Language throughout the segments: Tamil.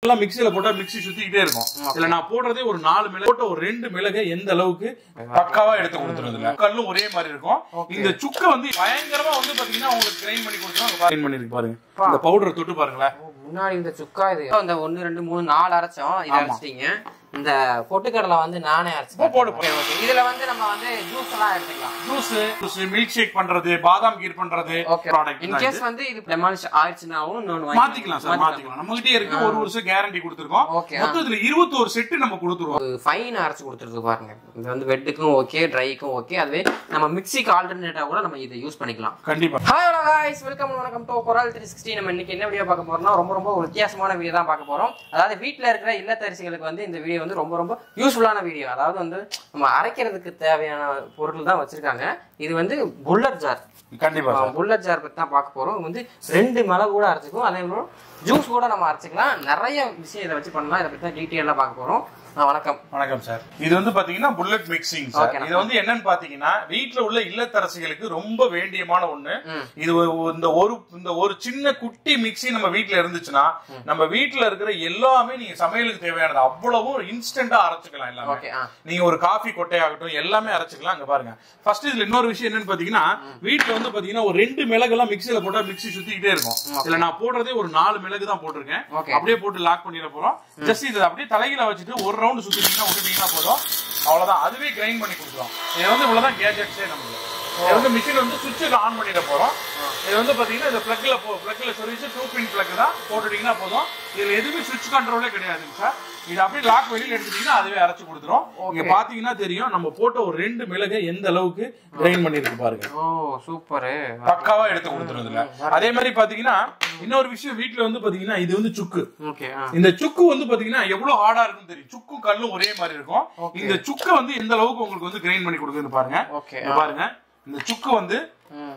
எல்லாம் மிக்ஸில போட்டா மிக்ஸி சுத்திக்கிட்டே இருக்கும் இதுல நான் போடுறதே ஒரு நாலு மிளகு போட்ட ஒரு ரெண்டு மிளகை எந்த அளவுக்கு பக்காவா எடுத்து கொடுத்துருதுல கல்லும் ஒரே மாதிரி இருக்கும் இந்த சுக்க வந்து பயங்கரமா வந்து பாத்தீங்கன்னா உங்களுக்கு கிரைண்ட் பண்ணி கொடுத்துரும் கிரைண்ட் பண்ணிருக்கு பாருங்க இந்த பவுடரை தொட்டு பாருங்களேன் முன்னாடி இந்த சுக்கா இது இந்த ஒன்னு ரெண்டு மூணு நாலு அரைச்சோம் இதை அரைச்சிட்டீங்க இந்த பொட்டுக்கடலை வந்து நானே அரைச்சிட்டேன் போடு, Okay, okay. இதுல வந்து நம்ம வந்து ஜூஸ் எல்லாம் எடுத்துக்கலாம் ஜூஸ் ஜூஸ் மில்க் ஷேக் பண்றது பாதாம் கீர் பண்றது ஓகே ப்ராடக்ட் இன் கேஸ் வந்து இது டெமாலிஷ் ஆயிடுச்சுனாவும் இன்னொன்னு வாங்கி- மாத்திக்கலாம் சார் மாத்திக்கலாம் நம்ம கிட்டே இருக்கு ஒரு வருஷம் கேரண்டி கொடுத்துருக்கோம் Okay. மொத்தத்துல இருபத்தோரு செட்டு நம்ம கொடுத்துருவோம் ஒரு ஃபைன் அரைச்சு கொடுத்துருக்கு பாருங்க இது வந்து வெட்டுக்கும் ஓகே ட்ரைக்கும் ஓகே அதுவே நம்ம மிக்ஸிக்கு ஆல்டர்னேட்டா கூட நம்ம இதை யூஸ் பண்ணிக்கலாம் கண்டிப்பா ஹாய் guys வெல்கம் வணக்கம் டு கொரால் த்ரீ சிக்ஸ்டி நம்ம இன்னைக்கு என்ன வீடியோ பார்க்க போறோம்னா ரொம்ப ரொம்ப ஒரு வித்தியாசமான வீடியோ தான் பார்க்க போறோம் அதாவது வீட்டில் இருக்கிற இல்லத்தரசிகளுக்கு வந்து இந்த வீடியோ வந்து ரொம்ப ரொம்ப யூஸ்ஃபுல்லான வீடியோ அதாவது வந்து நம்ம அரைக்கிறதுக்கு தேவையான பொருள் தான் வச்சிருக்காங்க இது வந்து புல்லட் ஜார் கண்டிப்பா சார் புல்லட் ஜார் பத்தி தான் பார்க்க போறோம் இது வந்து ரெண்டு மிளகு கூட அரைச்சிக்கும் அதே மாதிரி ஜூஸ் கூட நம்ம அரைச்சிக்கலாம் நிறைய விஷயம் இதை வச்சு பண்ணலாம் இதை பத்தி தான் டீட்டெயிலாக பார்க்க போறோம் ஆ, வணக்கம் வணக்கம் சார் இது வந்து பாத்தீங்கன்னா புல்லட் மிக்சிங் சார் Okay, இது வந்து என்னன்னு பாத்தீங்கன்னா வீட்ல உள்ள இல்லத்தரசிகளுக்கு ரொம்ப வேண்டியமான ஒண்ணு ம். இது ஒரு- இந்த ஒரு இந்த ஒரு சின்ன குட்டி மிக்ஸி நம்ம வீட்ல இருந்துச்சுன்னா நம்ம வீட்ல இருக்கிற எல்லாமே நீங்க சமையலுக்கு தேவையானது அவ்வளவும் இன்ஸ்டன்டா அரைச்சுக்கலாம் எல்லாமே ஓகே ஆ நீங்க ஒரு காஃபி கொட்டையாகட்டும் எல்லாமே அரைச்சுக்கலாம் அங்க பாருங்க ஃபர்ஸ்ட் இதுல இன்னொரு விஷயம் என்னன்னு பாத்தீங்கன்னா வீட்ல வந்து பாத்தீங்கன்னா ஒரு ரெண்டு மிளகு எல்லாம் மிக்ஸில போட்டா மிக்ஸி சுத்திக்கிட்டே இருக்கும் இதுல நான் போடுறதே ஒரு நாலு மிளகு தான் போட்டிருக்கேன் Okay. அப்படியே போட்டு லாக் பண்ணிட போறோம் ஜஸ்ட் இதை அப்படியே தலையில வச்சுட்டு ஒரு ரவுண்ட் சுத்திட்டீங்கன்னா விட்டுட்டீங்கன்னா போதும் அவ்வளவுதான் அதுவே கிரைண்ட் பண்ணி கொடுத்துரும் இது வந்து இவ்வளவுதான் கேஜெட்ஸே நம்மளுக்கு இது வந்து மிஷின் வந்து சுவிட்சில் ஆன் பண்ணிட போறோம் இது வந்து பாத்தீங்கன்னா இந்த பிளக்ல போ பிளக்ல சொரிச்சு டூ பின் பிளக் தான் போட்டுட்டீங்கன்னா போதும் இதுல எதுவுமே சுவிட்ச் கண்ட்ரோலே கிடையாதுங்க சார் இது அப்படியே லாக் வெளியில எடுத்துட்டீங்கன்னா அதுவே அரைச்சு கொடுத்துரும் இங்க பாத்தீங்கன்னா தெரியும் நம்ம போட்ட ஒரு ரெண்டு மிளகை எந்த அளவுக்கு கிரைண்ட் பண்ணிருக்கு பாருங்க ஓ சூப்பரு பக்காவா எடுத்து கொடுத்துரும் இதுல அதே மாதிரி பாத்தீங்கன்னா இன்னொரு விஷயம் வீட்ல வந்து பாத்தீங்கன்னா இது வந்து சுக்கு ஓகே ஆ இந்த சுக்கு வந்து பாத்தீங்கன்னா எவ்வளவு ஹார்டா இருக்குன்னு தெரியும் சுக்கும் கல்லும் ஒரே மாதிரி இருக்கும் இந்த சுக்க வந்து எந்த அளவுக்கு உங்களுக்கு வந்து கிரைண்ட் பண்ணி கொடுக்குதுன்னு பாருங்க ஓகே இங்க பாருங்க இந்த சுக்கு வந்து ம்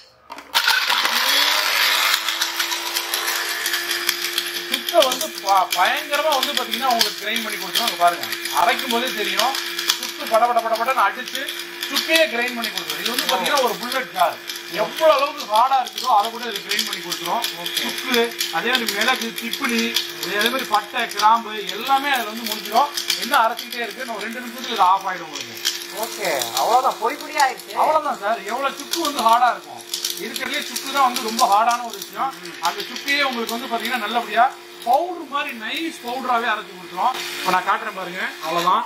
சுக்க வந்து ப- பயங்கரமா வந்து பாத்தீங்கன்னா உங்களுக்கு கிரைண்ட் பண்ணி கொடுத்துரும் இங்க பாருங்க அரைக்கும் போதே தெரியும் சுக்கு பட பட பட படன்னு அடிச்சு சுக்கையே கிரைண்ட் பண்ணி கொடுத்துரும் இது வந்து பாத்தீங்கன்னா ஒரு புல்லட் ஜார் எவ்வளவு அளவுக்கு ஹார்டா இருக்குதோ அதை கூட இது கிரைண்ட் பண்ணி கொடுத்துரும் சுக்கு அதே மாதிரி மிளகு திப்பிலி அதே மாதிரி பட்டை கிராம்பு எல்லாமே அதுல வந்து முடிஞ்சிடும் என்ன அரைச்சிக்கிட்டே இருக்கு நம்ம ரெண்டு நிமிஷத்துல இது ஆஃப் ஆயிடும் உங்களுக்கு ஓகே அவ்வளவுதான் பொடி பொடி ஆயிடுச்சு அவ்வளவுதான் சார் எவ்வளவு சுக்கு வந்து ஹார்டா இருக்கும் இருக்கிறதுலே சுக்கு தான் வந்து ரொம்ப ஹார்டான ஒரு விஷயம் அந்த சுக்கையே உங்களுக்கு வந்து பாத்தீங்கன்னா நல்லபடியா பவுடர் மாதிரி நைஸ் பவுடராவே அரைச்சு கொடுத்துரும் இப்போ நான் காட்டுறேன் பாருங்க அவ்வளவுதான்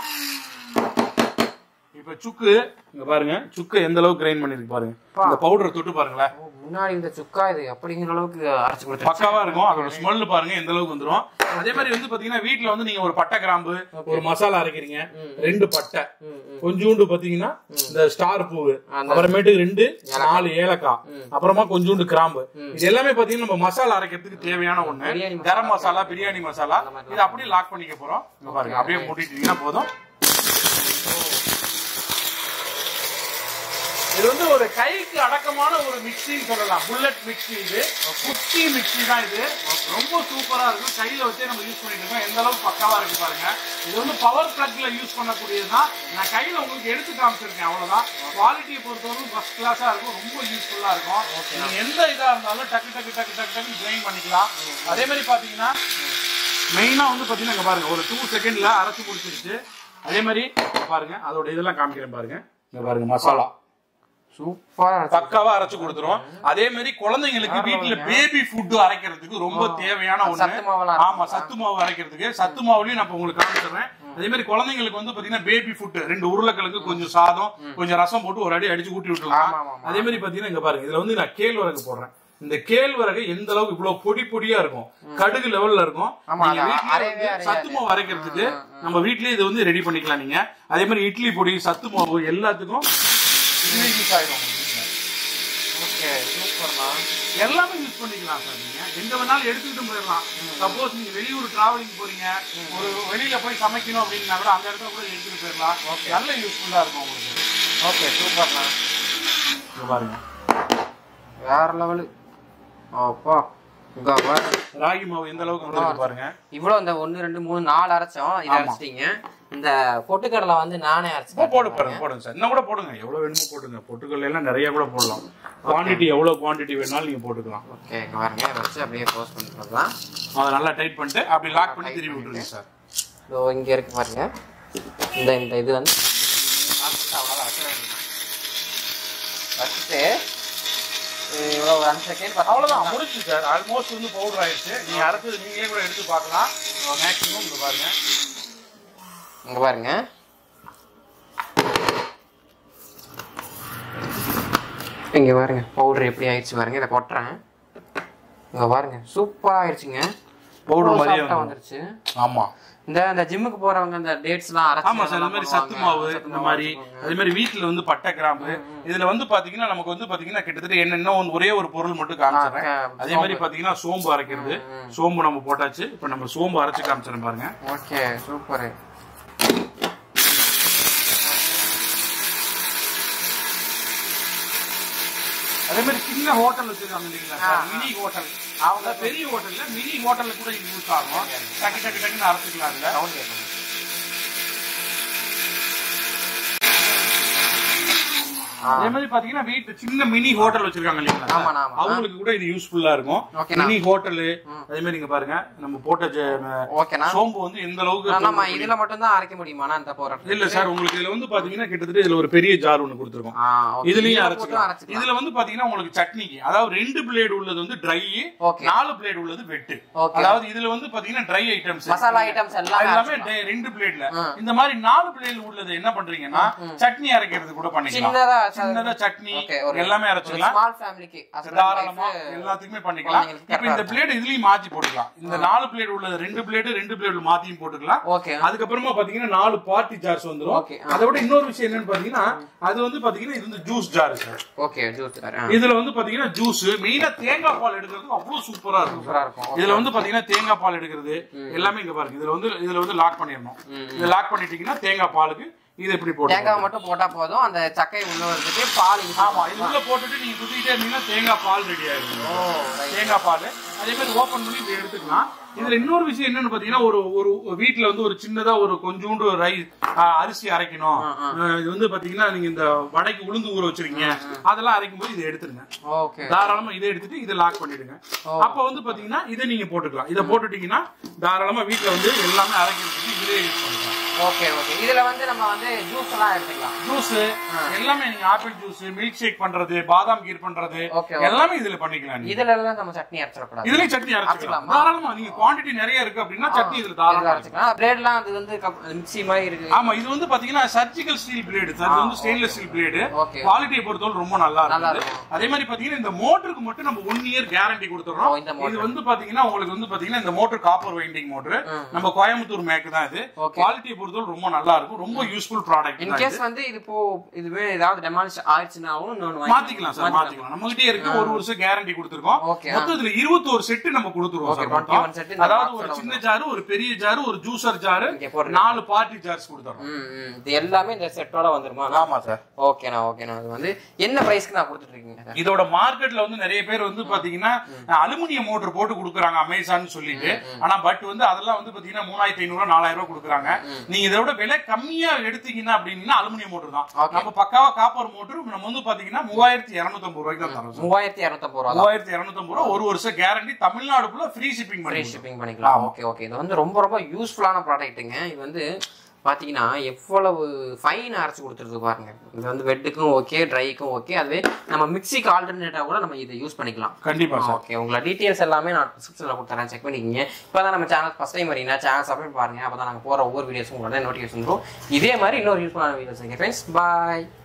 இப்ப சுக்கு இங்க பாருங்க சுக்கு எந்த அளவுக்கு கிரைண்ட் பண்ணிருக்கு பாருங்க இந்த பவுடரை தொட்டு பாருங்களேன் ஓ, முன்னாடி இந்த சுக்கா இது அப்படிங்கிற அளவுக்கு அரைச்சு கொடுத்துருச்சு பக்காவா இருக்கும் அதோட ஸ்மெல் பாருங்க எந்த அளவுக்கு வந்துரும் அதே மாதிரி வந்து பாத்தீங்கன்னா வீட்ல வந்து நீங்க ஒரு பட்டை கிராம்பு ஒரு மசாலா அரைக்கிறீங்க ரெண்டு பட்டை கொஞ்சூண்டு பாத்தீங்கன்னா இந்த ஸ்டார் பூவு அப்புறமேட்டுக்கு ரெண்டு நாலு ஏலக்காய் அப்புறமா கொஞ்சூண்டு கிராம்பு இது எல்லாமே பாத்தீங்கன்னா நம்ம மசாலா அரைக்கிறதுக்கு தேவையான ஒண்ணு பிரியாணி கரம் மசாலா பிரியாணி மசாலா இது அப்படியே லாக் பண்ணிக்க போறோம் இங்க பாருங்க அப்படியே மூட்டிட்டீங்கன்னா போதும் இது வந்து ஒரு கைக்கு அடக்கமான ஒரு மிக்சின்னு சொல்லலாம் புல்லட் மிக்ஸி இது குட்டி மிக்ஸி தான் இது ரொம்ப சூப்பரா இருக்கும் கையில வச்சே நம்ம யூஸ் பண்ணிட்டு இருக்கோம் எந்த அளவுக்கு பக்காவா இருக்கு பாருங்க இது வந்து பவர் பிளக்ல யூஸ் பண்ணக்கூடியது தான் நான் கையில உங்களுக்கு எடுத்து காமிச்சிருக்கேன் அவ்வளவுதான் குவாலிட்டியை பொறுத்தவரைக்கும் ஃபர்ஸ்ட் கிளாஸா இருக்கும் ரொம்ப யூஸ்ஃபுல்லா இருக்கும் நீங்க எந்த இதா இருந்தாலும் டக்கு டக்கு டக்கு டக்கு டக்கு கிரைண்ட் பண்ணிக்கலாம் அதே மாதிரி பாத்தீங்கன்னா மெயினா வந்து பாத்தீங்கன்னா இங்க பாருங்க ஒரு டூ செகண்ட்ல அரைச்சு முடிச்சிருச்சு அதே மாதிரி இங்க பாருங்க அதோட இதெல்லாம் காமிக்கிறேன் பாருங்க இங்க பாருங்க மசாலா சூப்பரா பக்காவா அரைச்சு கொடுத்துரும் அதே மாதிரி குழந்தைங்களுக்கு வீட்டுல பேபி ஃபுட் அரைக்கிறதுக்கு ரொம்ப தேவையான சத்து ஒண்ணு மாவெல்லாம் ஆமா சத்து மாவு அரைக்கிறதுக்கு சத்து மாவுலயும் நான் இப்ப உங்களுக்கு காமிச்சிடுறேன் அதே மாதிரி குழந்தைங்களுக்கு வந்து பாத்தீங்கன்னா பேபி ஃபுட் ரெண்டு உருளைக்கிழங்கு கொஞ்சம் சாதம் கொஞ்சம் ரசம் போட்டு ஒரு அடி அடிச்சு ஊட்டி விட்டுலாம் ஆமா, ஆமா, ஆமா. அதே மாதிரி பாத்தீங்கன்னா இங்க பாருங்க இதுல வந்து நான் கேழ்வரகு போடுறேன் இந்த கேழ்வரகு எந்த அளவுக்கு இவ்வளவு பொடி பொடியா இருக்கும் கடுகு லெவல்ல இருக்கும் ஆமா, நீங்க அது வீட்லயே அரையவே வந்து அரையாது. சத்து மாவு அரைக்கிறதுக்கு நம்ம வீட்லயே இது வந்து ரெடி பண்ணிக்கலாம் நீங்க அதே மாதிரி இட்லி பொடி சத்து மாவு எல்லாத்துக்கும் இது யூஸ் ஆயிடும் உங்க வீட்ல. ஓகே சூப்பர்மா எல்லாமே யூஸ் பண்ணிக்கலாம் சார் நீங்க எங்க வேணாலும் எடுத்துக்கிட்டு போயிடலாம் சப்போஸ் நீங்க வெளியூர் டிராவலிங் போறீங்க ஒரு வெளியில போய் சமைக்கணும் அப்படின்னா கூட அந்த இடத்துல கூட எடுத்துட்டு போயிடலாம் நல்ல யூஸ்ஃபுல்லா இருக்கும் உங்களுக்கு ஓகே சூப்பர்ண்ணா இங்க பாருங்க வேற லெவலு அப்பா இங்க பாரு ராகி மாவு எந்த அளவுக்கு வந்திருக்கு பாருங்க இவ்வளவு இந்த ஒன்னு ரெண்டு மூணு நாலு அரைச்சோம் இதை அரைச்சிட்டீங்க இந்த பொட்டுக்கடலை வந்து நானே அரைச்சு இப்போ போடு பாருங்க போடுங்க சார் இன்னும் கூட போடுங்க எவ்வளவு வேணுமோ போடுங்க பொட்டுக்கல்ல எல்லாம் நிறைய கூட போடலாம் குவாண்டிட்டி எவ்வளவு குவாண்டிட்டி வேணாலும் நீங்க போட்டுக்கலாம் ஓகே இங்க பாருங்க இதை வச்சு அப்படியே க்ளோஸ் பண்ணிட்டு தான் அதை நல்லா டைட் பண்ணிட்டு அப்படி லாக் பண்ணி திருப்பி விட்டுருங்க சார் இதோ இங்க இருக்கு பாருங்க இந்த இந்த இது வந்து அவ்வளோதான் வச்சிட வேண்டியது வச்சுட்டு இது இவ்வளோ ஒரு அஞ்சு செகண்ட் அவ்வளவுதான் முடிஞ்சு சார் ஆல்மோஸ்ட் வந்து பவுடர் ஆயிடுச்சு நீங்க அடுத்தது நீங்களே கூட எடுத்து பார்க்கலாம் மேக்ஸிமம் இங்க பாருங்க இங்க பாருங்க இங்க பாருங்க பவுடர் எப்படி ஆயிடுச்சு பாருங்க இதை கொட்டுறேன் இங்க பாருங்க சூப்பரா ஆயிடுச்சுங்க Powder அவ்வளவு மாதிரியே soft ஆ வந்துரும். வந்துருச்சு ஆமா இந்த இந்த ஜிம்முக்கு போறவங்க இந்த டேட்ஸ் எல்லாம் அரைச்சு ஆமா சார் இந்த அதெல்லாம் மாதிரி சத்து பண்ணுவாங்க. மாவு சத்து இந்த மாவு மாதிரி வச்சுக்கோங்க. அதே மாதிரி வீட்டுல வந்து பட்டை கிராம்பு இதுல வந்து பாத்தீங்கன்னா நமக்கு வந்து பாத்தீங்கன்னா கிட்டத்தட்ட என்னென்ன ஒன்று ஒரே ஒரு பொருள் மட்டும் காமிச்சிடுறேன் ஆ, அதே மாதிரி பாத்தீங்கன்னா சோம்பு அரைக்கிறது சோம்பு நம்ம போட்டாச்சு இப்ப நம்ம சோம்பு அரைச்சு காமிச்சிடறேன் பாருங்க ஓகே சூப்பர் அதே மாதிரி சின்ன ஹோட்டல் வச்சிருக்காங்க இல்லைங்களா சார் மினி ஹோட்டல் அவங்க பெரிய ஹோட்டல்ல மினி ஹோட்டல்ல கூட இது யூஸ் ஆகும் டக்கு டக்கு டக்குன்னு அரைச்சிக்கலாம் இல்ல அதே மாதிரி பாத்தீங்கன்னா வீட்டு சின்ன மினி ஹோட்டல் வச்சிருக்காங்க இல்லைங்களா ஆமா, ஆமா. அவங்களுக்கு கூட இது யூஸ்ஃபுல்லா இருக்கும் ஓகேண்ணா. மினி ஹோட்டல் அதே மாதிரி இங்க பாருங்க நம்ம போட்ட ஜ- ஓகேண்ணா சோம்பு வந்து எந்த அளவுக்கு நம்ம இதுல மட்டும் தான் அரைக்க முடியுமாண்ணா இந்த போற இல்ல சார் உங்களுக்கு இதுல வந்து பாத்தீங்கன்னா கிட்டத்தட்ட இதுல ஒரு பெரிய ஜார் ஒண்ணு கொடுத்துருக்கோம் ஆ ஓகே இதுலயும் இதுல அரைச்சிக்கலாம் அரைச்சிக்கலாம் இதுல வந்து பாத்தீங்கன்னா உங்களுக்கு சட்னிக்கு அதாவது ரெண்டு பிளேடு உள்ளது வந்து ட்ரை ஓகே நாலு பிளேடு உள்ளது வெட்டு ஓகே அதாவது இதுல வந்து பாத்தீங்கன்னா ட்ரை ஐட்டம்ஸ் மசாலா ஐட்டம்ஸ் எல்லாம் எல்லாமே டே- ரெண்டு பிளேட்ல இந்த மாதிரி நாலு பிளேட்ல உள்ளது என்ன பண்றீங்கன்னா சட்னி அரைக்கிறது கூட பண்ணிக்கலாம் சின்னதா சின்னதா சட்னி ஓகே ஒரு எல்லாமே அரைச்சிக்கலாம் ஸ்மால் ஃபேமிலிக்கு தாராளமா எல்லாத்துக்குமே பண்ணிக்கலாம் குழந்தைங்களுக்கு இப்ப இந்த பிளேட் இதுலயும் மாத்தி போட்டுக்கலாம் இந்த நாலு பிளேட் உள்ளது ரெண்டு பிளேட் ரெண்டு பிளேட் மாத்தியும் போட்டுக்கலாம் ஓகே அதுக்கப்புறமா பாத்தீங்கன்னா நாலு பார்ட்டி ஜார்ஸ் வந்துரும் Okay. அதை விட இன்னொரு விஷயம் என்னன்னு பாத்தீங்கன்னா அது வந்து பாத்தீங்கன்னா இது வந்து juice jar sir okay juice இதுல வந்து பாத்தீங்கன்னா ஜூஸ் மெயினா தேங்காய் பால் எடுக்கிறது அவ்வளவு சூப்பரா இருக்கும் சூப்பரா இருக்கும் இதுல வந்து பாத்தீங்கன்னா தேங்காய் பால் எடுக்கிறது எல்லாமே இங்க பாருங்க இதுல வந்து இதுல வந்து லாக் பண்ணிடணும் இது லாக் பண்ணிட்டீங்கன்னா தேங்காய் பாலுக்கு இது எப்படி போட்டு தேங்காய் மட்டும் போட்டா போதும் அந்த சக்கை உள்ள வரதுக்கு பால் இது ஆமா இது உள்ள போட்டுட்டு நீங்க குத்திக்கிட்டே இருந்தீங்கன்னா தேங்காய் பால் ரெடி ஆயிடும் ஓ right. தேங்காய் பால் அதே மாதிரி ஓபன் பண்ணி இப்படி எடுத்துக்கலாம் இதுல இன்னொரு விஷயம் என்னன்னு பாத்தீங்கன்னா ஒரு ஒரு வீட்ல வந்து ஒரு சின்னதா ஒரு கொஞ்சோண்டு ரைஸ் அரிசி அரைக்கணும் அஹ் இது வந்து பாத்தீங்கன்னா நீங்க இந்த வடைக்கு உளுந்து ஊற வச்சிருக்கீங்க அதெல்லாம் அரைக்கும் போது இதை எடுத்துருங்க ஓகே தாராளமா இதை எடுத்துட்டு இதை லாக் பண்ணிடுங்க அப்ப வந்து பாத்தீங்கன்னா இதை நீங்க போட்டுக்கலாம் இதை போட்டுட்டீங்கன்னா தாராளமா வீட்ல வந்து எல்லாமே அரைக்கிறதுக்கு இதே யூஸ் பண்ணிக்கலாம் ஓகே ஓகே இதுல வந்து நம்ம வந்து ஜூஸ் எல்லாம் எடுத்துக்கலாம் ஜூஸ் எல்லாமே நீங்க ஆப்பிள் ஜூஸ் மில்க் ஷேக் பண்றது பாதாம் கீர் பண்றது Okay, எல்லாமே இதுல பண்ணிக்கலாம் நீங்க இதுல எல்லாம் நம்ம சட்னி அரைச்சிடக்கூடாது இதுலயும் சட்னி அரைச்சிக்கலாம் தாராளமா நீங்க குவாண்டிட்டி நிறைய இருக்கு அப்படின்னா சட்னி இதுல இதுல தாராளமா அரைச்சிக்கலாம் பிளேட்லாம் அது வந்து மிக்ஸி மாதிரி இருக்கு ஆமா இது வந்து பாத்தீங்கன்னா சர்ஜிக்கல் ஸ்டீல் பிளேடு இது வந்து ஸ்டெயின்லெஸ் ஸ்டீல் பிளேடு ஓகே குவாலிட்டியை பொறுத்தவரை ரொம்ப நல்லா நல்லா இருக்கு அதே மாதிரி பாத்தீங்கன்னா இந்த மோட்டருக்கு மட்டும் நம்ம ஒன் இயர் கேரண்டி கொடுத்துறோம் ஓ, இந்த இது வந்து பாத்தீங்கன்னா உங்களுக்கு வந்து பாத்தீங்கன்னா இந்த மோட்டர் காப்பர் வைண்டிங் மோட்டர் நம்ம கோயம்புத்தூர் மேக்கு தான் இது Okay. குவாலிட்டியை பொறுத்தவரை ரொம்ப நல்லா இருக்கும் ரொம்ப யூஸ்ஃபுல் ப்ராடக்ட் இன் கேஸ் வந்து இது போ இதுவே ஏதாவது டெமாலிஷ் ஆயிடுச்சுனாலும் இன்னொன்னு மாத்திக்கலாம் சார் மாத்திக்கலாம் நம்ம கிட்டே இருக்கு ஒரு வருஷம் கேரண்டி கொடுத்துருக்கோம் Okay, மொத்தம் இதுல இருபத்தோரு செட்டு நம்ம கொடுத்துருவோம் Okay, சார் 21 set இந்த அதாவது box ஒரு ல சின்ன ஜாரு ஒரு பெரிய ஜாரு ஒரு ஜூசர் ஜாரு இங்க போடுறேன். நாலு பார்ட்டி ஜார்ஸ் கொடுத்துறோம் ம், ம். இது எல்லாமே இந்த செட்டோட வந்துருமா ஆமா சார் ஓகேண்ணா ஓகேண்ணா அது வந்து என்ன பிரைஸ்க்கு நான் கொடுத்துட்டு இருக்கீங்க இதோட மார்க்கெட்ல வந்து நிறைய பேர் வந்து பாத்தீங்கன்னா அலுமினியம் மோட்டர் போட்டு கொடுக்குறாங்க அமேசான் சொல்லிட்டு ஆனா பட் வந்து அதெல்லாம் வந்து பாத்தீங்கன்னா மூணாயிரத்தி ஐநூறு நாலாயிரம் ரூபாய் கொடுக்குறாங்க நீங்க இதோட விலை கம்மியா எடுத்தீங்கன்னா அப்படின்னா அலுமினியம் மோட்டர் தான் Okay. நம்ம பக்காவா காப்பர் மோட்டர் நம்ம வந்து பாத்தீங்கன்னா மூவாயிரத்தி இருநூத்தம்பது ரூபாய்க்கு தான் தரோம் சார் மூவாயிரத்தி இரநூத்தம்பது ரூபா மூவாயிரத்தி இருநூத்தம்பது ரூபா ஒரு வருஷம் கேரண்டி தமிழ்நாடுக்குள்ள ஃப்ரீ ஷிப்பிங் ஃப்ரீ பண்ணி ஷிப்பிங் பண்ணிக்கலாம் ஓகே ஓகே இது வந்து ரொம்ப ரொம்ப யூஸ்ஃபுல்லான ப்ராடக்ட்டுங்க இது வந்து பார்த்தீங்கன்னா எவ்வளவு ஃபைன் அரைச்சு கொடுத்துருக்கு பாருங்க இது வந்து வெட்டுக்கும் ஓகே ட்ரைக்கும் ஓகே அதுவே நம்ம மிக்சிக்கு ஆல்டர்னேட்டாக கூட நம்ம இதை யூஸ் பண்ணிக்கலாம் கண்டிப்பா சார் ஓகே உங்களோட டீட்டெயில்ஸ் எல்லாமே நான் டிஸ்கிரிப்ஷனில் கொடுத்துறேன் செக் பண்ணிக்கிங்க இப்போ தான் நம்ம சேனல் ஃபஸ்ட் டைம் வரீங்கன்னா சேனல் சப்ஸ்கிரைப் பாருங்க அப்போ தான் நாங்கள் போகிற ஒவ்வொரு வீடியோஸும் உடனே நோட்டிஃபிகேஷன் வரும் இதே மாதிரி இன்னொரு யூஸ்ஃபுல்லான வீடியோஸ் ஃப்ரெண்ட்ஸ் பாய்